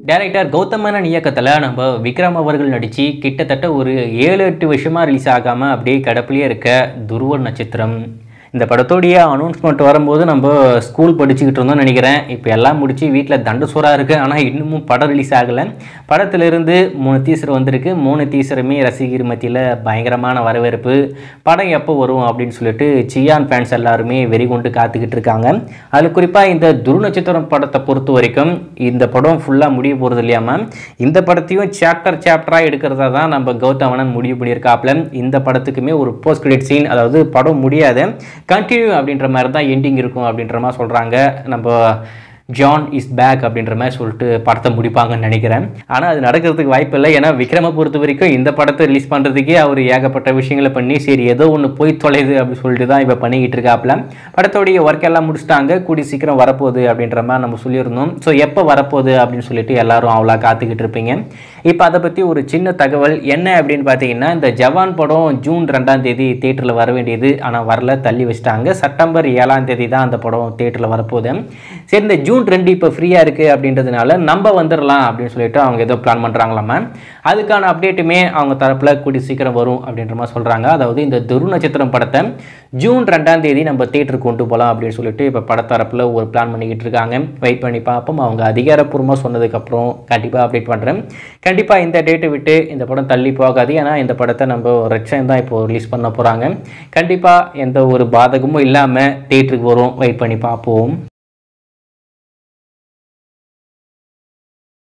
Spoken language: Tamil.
டைரக்டர் கௌதமனன் இயக்கத்தில் நம்ம விக்ரம் அவர்கள் நடித்து கிட்டத்தட்ட ஒரு ஏழு எட்டு வருஷமா ரிலீஸ் ஆகாமல் அப்படியே கிடப்பிலேயே இருக்க துருவ நட்சத்திரம் இந்த படத்தோடைய அனௌன்ஸ்மெண்ட் வரும்போது நம்ம ஸ்கூல் படிச்சுக்கிட்டு இருந்தோம்னு நினைக்கிறேன் இப்போ எல்லாம் முடிச்சு வீட்டில் தண்டு சோறாக இருக்குது ஆனால் இன்னமும் படம் ரிலீஸ் ஆகலை படத்திலிருந்து மூணு டீசர் வந்திருக்கு மூணு டீசருமே ரசிகர் மத்தியில் பயங்கரமான வரவேற்பு படம் எப்போ வரும் அப்படின்னு சொல்லிட்டு சியான் ஃபேன்ஸ் எல்லாருமே வெறி கொண்டு காத்துக்கிட்டு இருக்காங்க அதில் குறிப்பாக இந்த துரு நட்சத்திரம் படத்தை பொறுத்த வரைக்கும் இந்த படம் ஃபுல்லாக முடிய போகிறது இல்லையாம இந்த படத்தையும் சாப்டர் சாப்டராக எடுக்கிறதா தான் நம்ம கௌதமனன் முடிவு பண்ணியிருக்காப்புல இந்த படத்துக்குமே ஒரு போஸ்ட் கிரெடிட் சீன் அதாவது படம் முடியாது கண்டினியூ அப்படின்ற மாதிரி தான் எண்டிங் இருக்கும் அப்படின்ற மாதிரி சொல்கிறாங்க நம்ம ஜான் இஸ் பேக் அப்படின்ற மாதிரி சொல்லிட்டு படத்தை முடிப்பாங்கன்னு நினைக்கிறேன் ஆனால் அது நடக்கிறதுக்கு வாய்ப்பு இல்லை ஏன்னா விக்ரமை பொறுத்த வரைக்கும் இந்த படத்தை ரிலீஸ் பண்ணுறதுக்கே அவர் ஏகப்பட்ட விஷயங்களை பண்ணி சரி ஏதோ ஒன்று போய் தொலைது அப்படின்னு சொல்லிட்டு தான் இப்போ பண்ணிக்கிட்டு இருக்காப்புல படத்தோடைய ஒர்க் எல்லாம் முடிச்சிட்டாங்க கூடி சீக்கிரம் வரப்போகுது அப்படின்ற மாதிரி நம்ம சொல்லியிருந்தோம் ஸோ எப்போ வரப்போகுது அப்படின்னு சொல்லிட்டு எல்லாரும் அவ்வளோ காத்துக்கிட்டு இருப்பீங்க இப்போ அதை பற்றி ஒரு சின்ன தகவல் என்ன அப்படின்னு பார்த்தீங்கன்னா இந்த ஜவான் படம் ஜூன் ரெண்டாம் தேதி தேட்டரில் வர வேண்டியது ஆனால் வரல தள்ளி வச்சிட்டாங்க செப்டம்பர் ஏழாம் தேதி தான் அந்த படம் தேட்டரில் வரப்போகுது சரி இந்த ஜூன் ரெண்டு இப்போ ஃப்ரீயாக இருக்குது அப்படின்றதுனால நம்ம வந்துடலாம் அப்படின்னு சொல்லிட்டு அவங்க ஏதோ பிளான் பண்ணுறாங்களாமா அதுக்கான அப்டேட்டுமே அவங்க தரப்பில் கூடி சீக்கிரம் வரும் அப்படின்ற மாதிரி சொல்கிறாங்க அதாவது இந்த துரு நட்சத்திரம் படத்தை ஜூன் ரெண்டாம் தேதி நம்ம தேட்டருக்கு கொண்டு போகலாம் அப்படின்னு சொல்லிட்டு இப்போ படத்தரப்பில் ஒரு பிளான் பண்ணிக்கிட்டு இருக்காங்க வெயிட் பண்ணி பார்ப்போம் அவங்க அதிகாரப்பூர்வமாக சொன்னதுக்கப்புறம் கண்டிப்பாக அப்டேட் பண்ணுறேன் கண்டிப்பாக இந்த டேட்டை விட்டு இந்த படம் தள்ளி போகாது ஏன்னா இந்த படத்தை நம்ம ரெட்சன் தான் இப்போ ரிலீஸ் பண்ண போகிறாங்க கண்டிப்பாக எந்த ஒரு பாதகமும் இல்லாமல் தேட்டருக்கு வரும் வெயிட் பண்ணி பார்ப்போம்